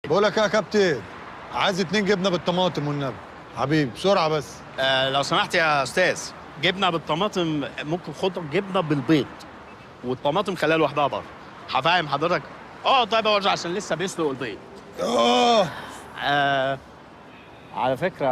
بقول لك إيه يا كابتن عايز اتنين جبنه بالطماطم والنبي حبيبي بسرعه بس آه لو سمحت يا استاذ جبنه بالطماطم ممكن خد جبنه بالبيض والطماطم خليها لوحدها بره هفهم حضرتك اه طيب اورجع عشان لسه بيسلق البيض اه آه على فكره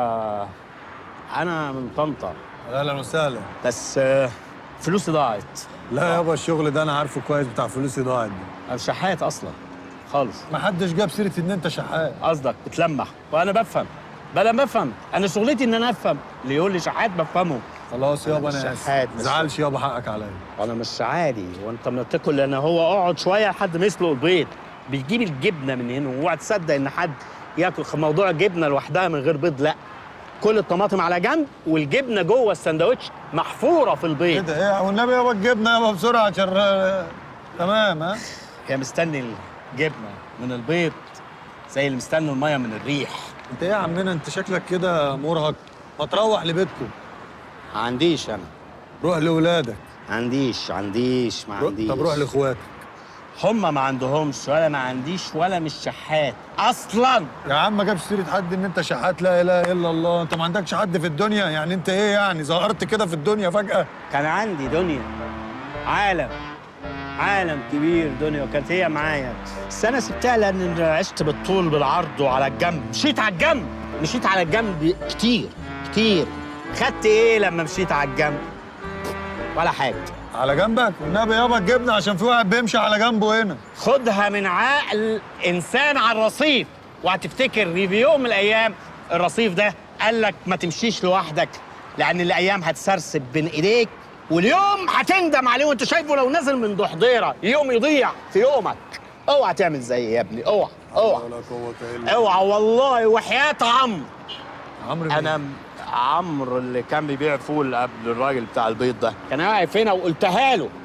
انا من طنطا اهلا وسهلا بس آه فلوسي ضاعت لا يابا الشغل ده انا عارفه كويس بتاع فلوسي ضاعت دي انا مش شحات اصلا خالص ما حدش جاب سيره ان انت شحات قصدك بتلمح وانا بفهم بلا بفهم انا شغلتي ان انا افهم اللي يقول لي شحات بفهمه خلاص يابا مش انا شحات، اسف مش- ما تزعلش يابا حقك عليا انا مش عادي وانت ما بتاكل انا هو اقعد شويه لحد ما يسلق البيض بيجيب الجبنه من هنا واوعى تصدق ان حد ياكل خ- موضوع جبنه لوحدها من غير بيض لا كل الطماطم على جنب والجبنه جوه السندوتش محفوره في البيض كده ايه والنبي يابا الجبنه يابا بسرعه عشان آه، تمام ها هي مستني الجبنه من البيض زي اللي مستني الميه من الريح انت ايه يا عمنا انت شكلك كده مرهق ما تروح لبيتكم ما عنديش انا روح لاولادك عنديش عنديش ما رو- عنديش طب روح لاخواتك هم ما عندهمش ولا ما عنديش ولا مش شحات اصلا يا عم ما جابش سيره حد ان انت شحات لا اله الا الله انت ما عندكش حد في الدنيا يعني انت ايه يعني ظهرت كده في الدنيا فجاه كان عندي دنيا عالم عالم كبير دنيا وكانت هي معايا بس انا سبتها لان عشت بالطول بالعرض وعلى الجنب مشيت على الجنب مشيت على الجنب كتير كتير خدت ايه لما مشيت على الجنب ولا حاجه على جنبك والنبي يابا الجبنه عشان في واحد بيمشي على جنبه هنا خدها من عقل انسان على الرصيف وهتفتكر في يوم من الايام الرصيف ده قال لك ما تمشيش لوحدك لان الايام هتسرسب بين ايديك واليوم هتندم عليه وانت شايفه لو نزل من ضحضيره يوم يضيع في يومك اوعى تعمل زيي يا ابني اوعى اوعى ولا قوه الا اوعى والله وحياه عمرو عمرو مين؟ انا عمرو اللي كان بيبيع فول قبل الراجل بتاع البيض ده كان واقف هنا وقلتها له